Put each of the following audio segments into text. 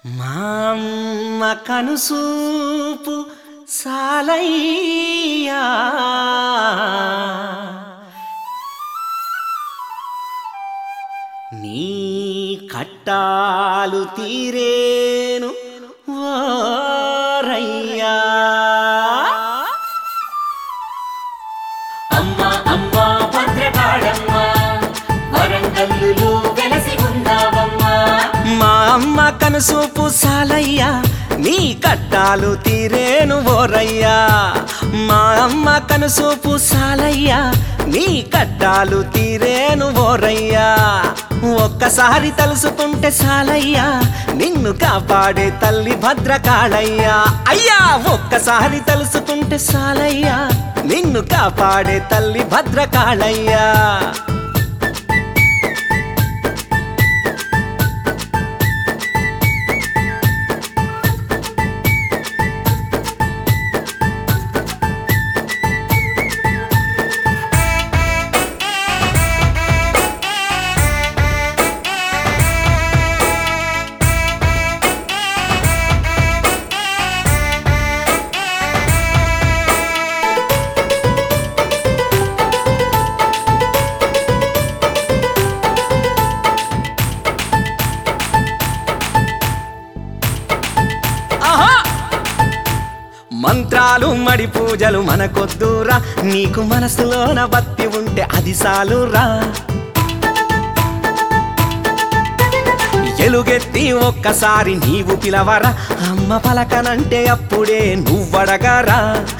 మా అమ్మ కనుసూపు సాలయ్యా నీ కట్టాలు తీరేను ఓరయ్యా అమ్మ అమ్మ భద్రకాళమ్మ వరంగల్లులో వెలసి ఉన్నావమ్మా మా అమ్మ కనుసూపు సాలయ్యా నీ కట్టాలు తీరేను ఓరయ్యా మా అమ్మ కనుసూపు సాలయ్యా నీ కట్టాలు తీరేను ఓరయ్యా ఒక్కసారి తలుసుకుంటే సాలయ్యా నిన్ను కాపాడే తల్లి భద్రకాళయ్యా అయ్యా ఒక్కసారి తలుసుకుంటే సాలయ్యా నిన్ను కాపాడే తల్లి భద్రకాళయ్యా ఆహా మంత్రాలు మడి పూజలు మనకొద్దురా నీకు మనసులోన బత్తి ఉంటే అది సాలురా ఎలుగెత్తి ఒక్కసారి నీవు పిలవరా అమ్మ పలకనంటే అప్పుడే నువ్వడగరా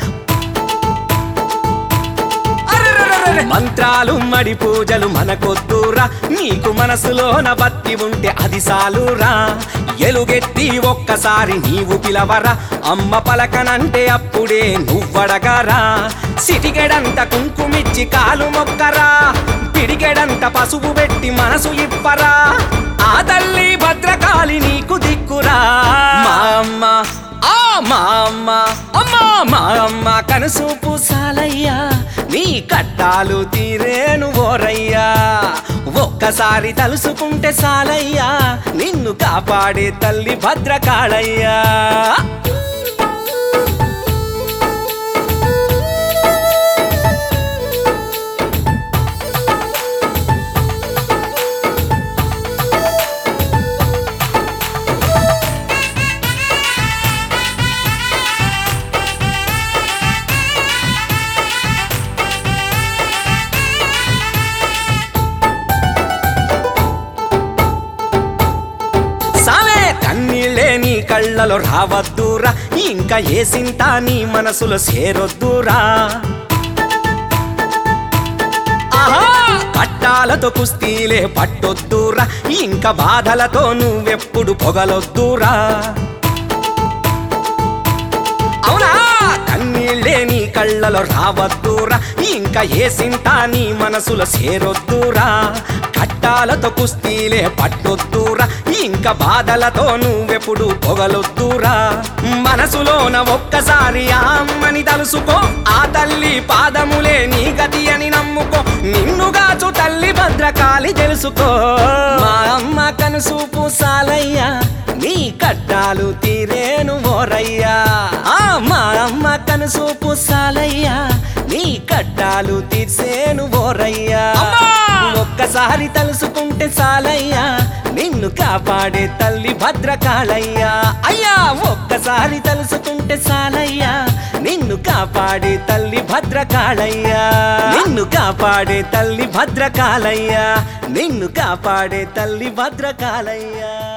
అరెరెరెరెరె! మంత్రాలు మడి పూజలు మనకొద్దురా నీకు మనసులోన బత్తి ఉంటే అది సాలురా ఎలుగెత్తి ఒక్కసారి నీవు పిలవరా అమ్మ పలకనంటే అప్పుడే నువ్వడగరా సిటికెడంత కుంకుమిచ్చి కాలు మొక్కరా పిడికెడంత పసుపు పెట్టి మనసు ఇప్పరా ఆ తల్లి భద్రకాళి నీకు దిక్కురా మా అమ్మ ఆ మా అమ్మ అమ్మా మా అమ్మ కనుసూపు సాలయ్యా నీ కట్టాలు తీరేను ఓరయ్యా ఒక్కసారి తలుసుకుంటే సాలయ్యా నిన్ను కాపాడే తల్లి భద్రకాళయ్యా సాలే కన్నీళ్ళే నీ కళ్ళలో రావద్దురా ఇంకా ఏ సింత నీ మనసులో చేరొద్దురా ఆహా కట్టాలతో కుస్తీలే పట్టొద్దురా ఇంకా బాధలతో నువ్వెప్పుడు పొగలొద్దురా అవునా కన్నీళ్ళే నీ కళ్ళలో రావద్దురా ఇంకా ఏ సింత నీ మనసులో చేరొద్దురా కట్టాలతో కుస్తీలే పట్టొద్దురా ఇంకా బాధలతో నువ్వెప్పుడు పొగలొద్దురా మనసులోన ఒక్కసారి ఆ అమ్మని తలుసుకో ఆ తల్లి పాదములే నీ గతి అని నమ్ముకో నిన్నుగాచు తల్లి భద్రకాళి తెలుసుకో మా అమ్మ కనుసూపు సాలయ్యా నీ కట్టాలు తీరేను ఓరయ్యా ఆ మా అమ్మ కనుసూపు సాలయ్యా నీ కట్టాలు తీర్సేను ఓరయ్యా ఒక్కసారి తలుసుకుంటే సాలయ్యా నిన్ను కాపాడే తల్లి భద్రకాళయ్యా అయ్యా ఒక్కసారి తలుసుకుంటే సాలయ్యా నిన్ను కాపాడే తల్లి భద్రకాళయ్యా నిన్ను కాపాడే తల్లి భద్రకాళయ్యా నిన్ను కాపాడే తల్లి భద్రకాళయ్యా